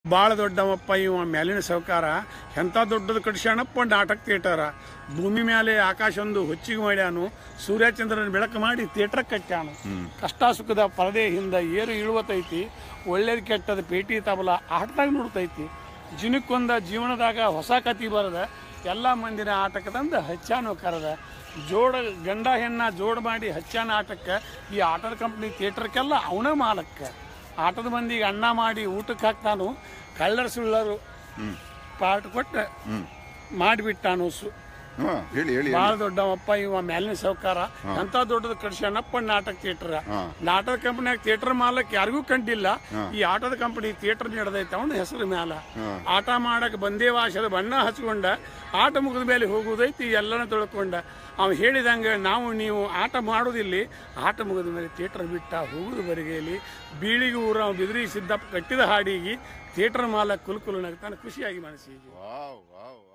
ಭಾಳ ದೊಡ್ಡವಪ್ಪ ಇವ ಮ್ಯಾಲಿನ ಸಾವುಕಾರ ಎಂಥ ದೊಡ್ಡದು ಕಟ್ಸ್ಯಾಣಪ್ಪ ನಾಟಕ ಥಿಯೇಟರ ಭೂಮಿ ಮೇಲೆ ಆಕಾಶ ಒಂದು ಹೊಚ್ಚಿಗೆ ಮಾಡ್ಯಾನು ಸೂರ್ಯಚಂದ್ರನ ಬೆಳಕು ಮಾಡಿ ಥಿಯೇಟರ್ ಕಟ್ಟ್ಯಾನು ಕಷ್ಟ ಸುಖದ ಪರದೆ ಹಿಂದ ಏರು ಇಳುವತೈತಿ ಒಳ್ಳೇದು ಕೆಟ್ಟದ ಪೇಟಿ ತಬಲ ಆಟದಾಗ ನೋಡ್ತೈತಿ ಜಿನಕ್ಕೊಂದ ಜೀವನದಾಗ ಹೊಸ ಕತಿ ಬರದ ಎಲ್ಲ ಮಂದಿನ ಆಟಕ್ಕೆ ತಂದು ಹಚ್ಚಾನು ಕರೆದ ಜೋಡ ಗಂಡ ಹೆಣ್ಣ ಜೋಡ್ ಮಾಡಿ ಹಚ್ಚಾನ ಆಟಕ್ಕೆ ಈ ಆಟದ ಕಂಪ್ನಿ ಥಿಯೇಟರ್ಗೆಲ್ಲ ಅವನೇ ಮಾಲಕ್ಕ ಆಟದ ಮಂದಿಗೆ ಅನ್ನ ಮಾಡಿ ಊಟಕ್ಕೆ ಹಾಕ್ತಾನು ಕಳ್ಳರ ಸುಳ್ಳರು ಪಾರ್ಟ್ ಕೊಟ್ಟು ಮಾಡಿಬಿಟ್ಟಾನು ಸು ಹಾ ಹೇಳಿ ಹೇಳಿ ಭಾಳ ದೊಡ್ಡವಪ್ಪ ಇವ ಮ್ಯಾಲಿನ ಸಾವುಕಾರ ಎಂತ ದೊಡ್ಡದು ಕಡ್ಸ್ಯಾನಪ್ಪ ನಾಟಕ ಥಿಯೇಟರ್ ಹಾ. ನಾಟಕ ಕಂಪನಿಯಾಗ ಥಿಯೇಟರ್ ಮಾಲಕ್ ಯಾರಿಗೂ ಕಂಡಿಲ್ಲ ಈ ಆಟದ ಕಂಪನಿ ಥಿಯೇಟರ್ ನಡೆದೈತೆ ಅವನ ಹೆಸರು ಮ್ಯಾಲ ಆಟ ಮಾಡಕ್ ಬಂದೇ ವಾಸದ ಬಣ್ಣ ಹಚ್ಕೊಂಡ ಆಟ ಮುಗಿದ ಮೇಲೆ ಹೋಗುದೈತಿ ಎಲ್ಲನ ತಿಳ್ಕೊಂಡ ಅವ ಹೇಳಿದಂಗೆ ನಾವು ನೀವು ಆಟ ಮಾಡೋದಿಲ್ಲಿ ಆಟ ಮುಗಿದ ಮೇಲೆ ಥಿಯೇಟರ್ ಬಿಟ್ಟ ಹೋಗುದು ಬರಿಗೆಯಲ್ಲಿ ಬೀಳಿಗೆ ಊರ ಬಿದಿರಿ ಸಿದ್ದಪ್ಪ ಕಟ್ಟಿದ ಹಾಡಿಗೆ ಥಿಯೇಟರ್ ಮಾಲಕ್ ಕುಲ್ಕುಲು ನಗ್ತಾನೆ ಖುಷಿಯಾಗಿ ಮನಸ್ಸಿಗೆ ವಾವ್ ವಾವ್